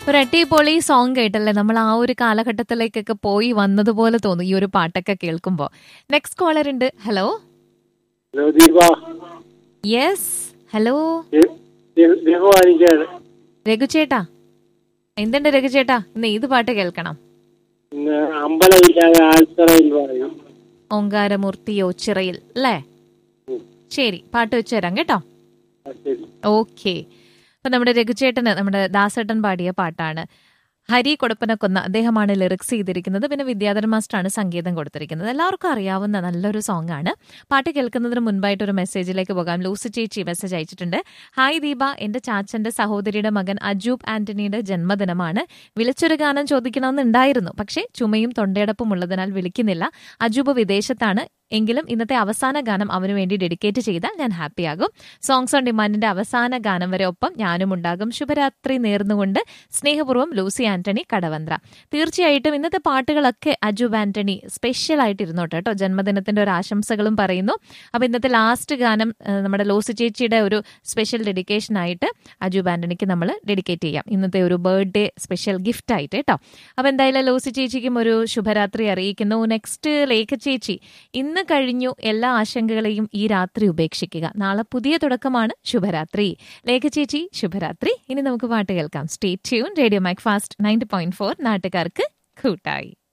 ഒരു അടിപൊളി സോങ് കേട്ടല്ലേ നമ്മൾ ആ ഒരു കാലഘട്ടത്തിലേക്കൊക്കെ പോയി വന്നതുപോലെ തോന്നും ഈ ഒരു പാട്ടൊക്കെ കേൾക്കുമ്പോൾ നെക്സ്റ്റ് കോളർ ഉണ്ട് hello hello Deepa yes hello ദീ- ദീ- ദീപ വാണിക്കാണ് രഘുചേട്ടാ എന്തുണ്ട് രഘുചേട്ടാ ഇന്ന് ഏത് പാട്ട് കേൾക്കണം ഇന്ന് അമ്പലമില്ലാതെ ആൽത്തറയിൽ പറയും ഓങ്കാരമൂർത്തിയോ ചിറയിൽ അല്ലേ ഉം. ശരി പാട്ട് വെച്ച് തരാം കേട്ടോ ആ, ശരി ഓക്കെ അപ്പൊ നമ്മുടെ രഘുചേട്ടന് നമ്മുടെ ദാസേട്ടൻ പാടിയ പാട്ടാണ് ഹരി കൊടപ്പനക്കൊന്ന അദ്ദേഹമാണ് ലിറിക്സ് ചെയ്തിരിക്കുന്നത് പിന്നെ വിദ്യാധര മാസ്റ്ററാണ് സംഗീതം കൊടുത്തിരിക്കുന്നത് എല്ലാവർക്കും അറിയാവുന്ന നല്ലൊരു സോങ് ആണ് പാട്ട് കേൾക്കുന്നതിന് മുൻപായിട്ട് ഒരു മെസ്സേജിലേക്ക് പോകാം ലൂസി ചേച്ചി മെസ്സേജ് അയച്ചിട്ടുണ്ട് ഹായ് ദീപ എന്റെ ചാച്ചന്റെ സഹോദരിയുടെ മകൻ അജൂബ് ആന്റണിയുടെ ജന്മദിനമാണ് വിളിച്ചൊരു ഗാനം ചോദിക്കണമെന്നുണ്ടായിരുന്നു പക്ഷേ ചുമയും തൊണ്ടയടപ്പും ഉള്ളതിനാൽ വിളിക്കുന്നില്ല അജൂബ് വിദേശത്താണ് എങ്കിലും ഇന്നത്തെ അവസാന ഗാനം അവന് വേണ്ടി ഡെഡിക്കേറ്റ് ചെയ്താൽ ഞാൻ ഹാപ്പിയാകും സോങ്സ് ഓൺ ഡിമാൻഡിന്റെ അവസാന ഗാനം വരെ ഒപ്പം ഞാനും ഉണ്ടാകും ശുഭരാത്രി നേർന്നുകൊണ്ട് സ്നേഹപൂർവ്വം ലൂസി ആന്റണി കടവന്ത്ര തീർച്ചയായിട്ടും ഇന്നത്തെ പാട്ടുകളൊക്കെ അജുബ് ആന്റണി സ്പെഷ്യൽ ആയിട്ട് ഇരുന്നോട്ടെ കേട്ടോ ജന്മദിനത്തിന്റെ ഒരു ആശംസകളും പറയുന്നു അപ്പൊ ഇന്നത്തെ ലാസ്റ്റ് ഗാനം ആ, നമ്മുടെ ലൂസി ചേച്ചിയുടെ ഒരു സ്പെഷ്യൽ ഡെഡിക്കേഷൻ ആയിട്ട് അജുബ് ആന്റണിക്ക് നമ്മൾ ഡെഡിക്കേറ്റ് ചെയ്യാം ഇന്നത്തെ ഒരു ബർത്ത്ഡേ സ്പെഷ്യൽ ഗിഫ്റ്റ് ആയിട്ട് കേട്ടോ അപ്പൊ എന്തായാലും ലൂസി ചേച്ചിക്കും ഒരു ശുഭരാത്രി അറിയിക്കുന്നു നെക്സ്റ്റ് ലേഖ ചേച്ചി ഇന്ന് കഴിഞ്ഞു എല്ലാ ആശങ്കകളെയും ഈ രാത്രി ഉപേക്ഷിക്കുക നാളെ പുതിയ തുടക്കമാണ് ശുഭരാത്രി ലേഖ ചേച്ചി ശുഭരാത്രി ഇനി നമുക്ക് പാട്ട് കേൾക്കാം stay tune radio Mac fast ninety point four നാട്ടുകാർക്ക് കൂട്ടായി